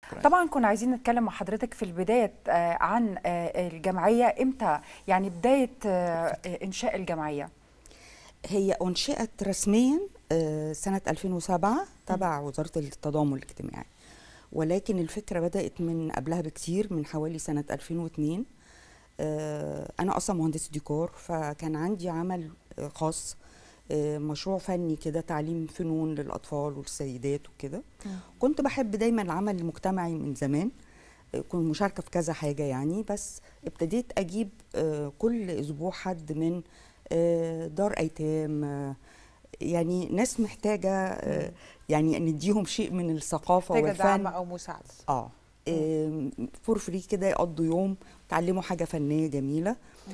طبعا كنا عايزين نتكلم مع حضرتك في البدايه آه، عن آه، الجمعيه امتى يعني بدايه آه، انشاء الجمعيه هي أنشئت رسميا آه، سنة 2007 تبع وزارة التضامن الاجتماعي ولكن الفكرة بدأت من قبلها بكتير من حوالي سنة 2002 آه، أنا أصلا مهندس ديكور فكان عندي عمل آه، خاص آه، مشروع فني كده تعليم فنون للأطفال والسيدات وكده كنت بحب دايما العمل المجتمعي من زمان آه، كنت مشاركة في كذا حاجة يعني بس ابتديت أجيب آه، كل أسبوع حد من آه، دار أيتام آه، يعني ناس محتاجة آه، يعني نديهم شيء من الثقافة محتاجه والفن دعم او مساعده اه فور فري كده يقضوا يوم يتعلموا حاجه فنيه جميله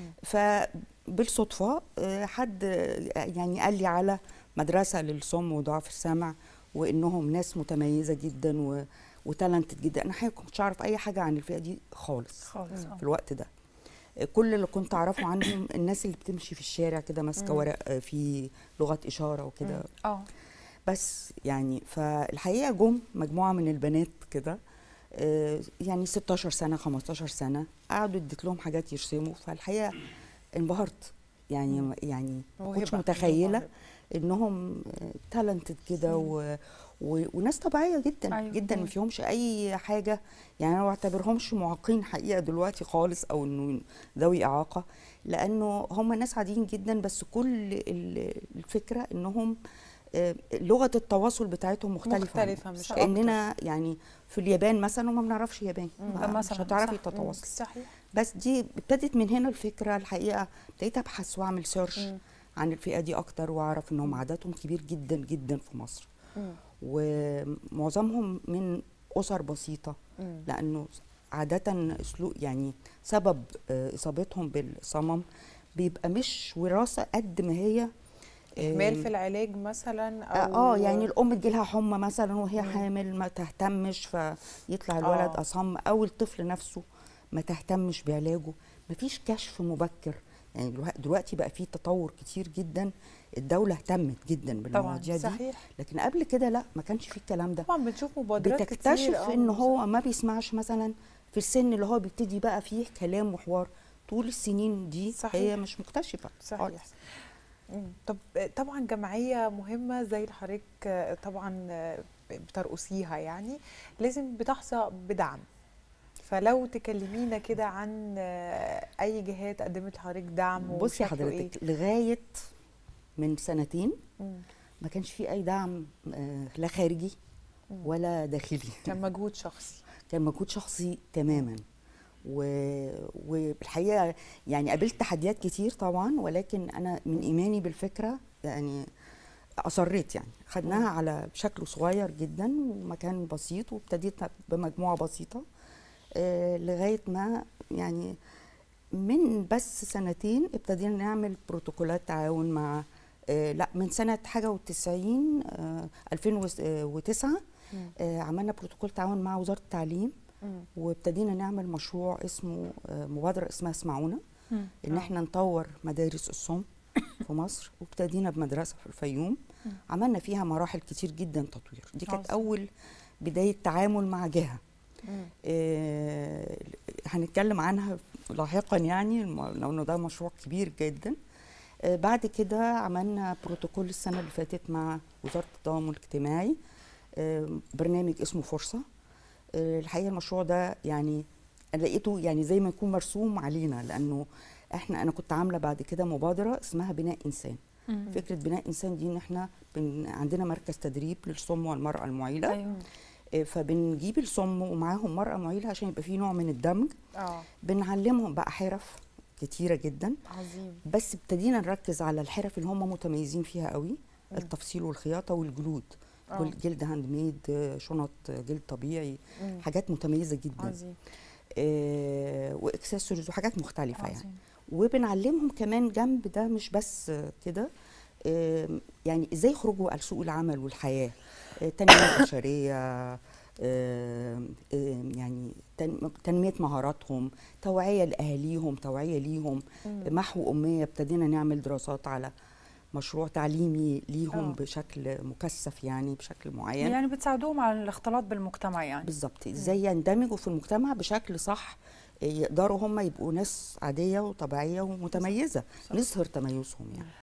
فبالصدفه آه، حد آه، يعني قال لي على مدرسه للصم وضعف السمع وانهم ناس متميزه جدا و وتالنتد جدا انا حقيقة كنتش اعرف اي حاجه عن الفئه دي خالص خالص في الوقت ده آه، كل اللي كنت اعرفه عنهم الناس اللي بتمشي في الشارع كده ماسكه ورق آه، في لغه اشاره وكده اه بس يعني فالحقيقه جم مجموعه من البنات كده آه، يعني 16 سنه 15 سنه قعدوا اديت لهم حاجات يرسموا فالحقيقه انبهرت يعني يعني ما موهبة، كنتش متخيله موهبة. انهم تالنتد كده و... و... وناس طبيعيه جدا أيوة. أيوة. جدا ما مم. فيهمش اي حاجه يعني انا ما بعتبرهمش معاقين حقيقه دلوقتي خالص او انه ذوي اعاقه لانه هم ناس عاديين جدا بس كل ال- الفكره انهم آه، لغه التواصل بتاعتهم مختلفه مختلفة مش أكتر. كاننا يعني في اليابان مثلا وما بنعرفش ياباني مم. ما- مش مثلاً، هتعرفي صح. تتواصلي صحيح بس دي ابتدت من هنا الفكره الحقيقه ابتديت ابحث واعمل سيرش مم. عن الفئه دي اكتر واعرف انهم عددهم كبير جدا جدا في مصر مم. ومعظمهم من اسر بسيطه مم. لانه عاده اسلوب يعني سبب آه، اصابتهم بالصمم بيبقى مش وراثه قد ما هي اهمال آم، في العلاج مثلا اه او آه، يعني الام تجيلها حمى مثلا وهي حامل ما تهتمش فيطلع الولد آه. اصم او الطفل نفسه ما تهتمش بعلاجه مفيش كشف مبكر يعني دلوقتي- دلوقتي بقى في تطور كتير جدا الدوله اهتمت جدا بالمواضيع دي صحيح لكن قبل كده لا ما كانش في الكلام ده طبعا بنشوف مبادرات كتير بتكتشف آه، ان هو ما بيسمعش مثلا في السن اللي هو بيبتدي بقى فيه كلام وحوار طول السنين دي صحيح. هي مش مكتشفه صحيح خالص. مم. طب آه، طبعا جمعيه مهمه زي اللي حضرتك آه، طبعا آه، بترقصيها يعني لازم بتحظى بدعم فلو تكلمينا كده عن آه، اي جهات قدمت لحضرتك دعم بصي وشكله إيه؟ حضرتك لغايه من سنتين مم. ما كانش في اي دعم آه، لا خارجي ولا داخلي كان مجهود شخصي كان مجهود شخصي تماما و- والحقيقه يعني قابلت تحديات كتير طبعا ولكن انا من ايماني بالفكره يعني اصريت يعني خدناها على شكل صغير جدا ومكان بسيط وابتديت بمجموعه بسيطه آه، لغايه ما يعني من بس سنتين ابتدينا نعمل بروتوكولات تعاون مع آه، لا من سنه حاجه وتسعين آه، 2009 مم. آه، عملنا بروتوكول تعاون مع وزاره التعليم مم. وابتدينا نعمل مشروع اسمه آه، مبادره اسمها اسمعونا مم. ان آه. احنا نطور مدارس الصم في مصر وابتدينا بمدرسه في الفيوم عملنا فيها مراحل كتير جدا تطوير دي كانت عظيم. اول بدايه تعامل مع جهه مم. آه، هنتكلم عنها لاحقا يعني الم- لانه ده مشروع كبير جدا آه، بعد كده عملنا بروتوكول السنه اللي فاتت مع وزاره التضامن الاجتماعي آه، برنامج اسمه فرصه آه، الحقيقه المشروع ده يعني أنا لقيته يعني زي ما يكون مرسوم علينا لانه احنا انا كنت عامله بعد كده مبادره اسمها بناء انسان مم. فكره بناء انسان دي ان احنا بن عندنا مركز تدريب للصم والمراه المعيله ايوه آه، فبنجيب الصم ومعاهم مرأة معيلة عشان يبقى في نوع من الدمج اه بنعلمهم بقى حرف كتيرة جدا عظيم بس ابتدينا نركز على الحرف اللي هم متميزين فيها قوي مم. التفصيل والخياطة والجلود آه. جل- جلد هاند ميد آه، شنط آه، جلد طبيعي مم. حاجات متميزة جدا عظيم آه واكسسوارز وحاجات مختلفة يعني عظيم. وبنعلمهم كمان جنب ده مش بس آه، كده آه، يعني ازاي يخرجوا على سوق العمل والحياه آه، تنميه بشريه آه، آه، يعني تن- تنميه مهاراتهم توعيه لاهاليهم توعيه ليهم مم. محو اميه ابتدينا نعمل دراسات على مشروع تعليمي ليهم آه. بشكل مكثف يعني بشكل معين يعني بتساعدوهم على الاختلاط بالمجتمع يعني بالظبط ازاي يندمجوا في المجتمع بشكل صح يقدروا هم يبقوا ناس عاديه وطبيعيه ومتميزه صح. نظهر تميزهم يعني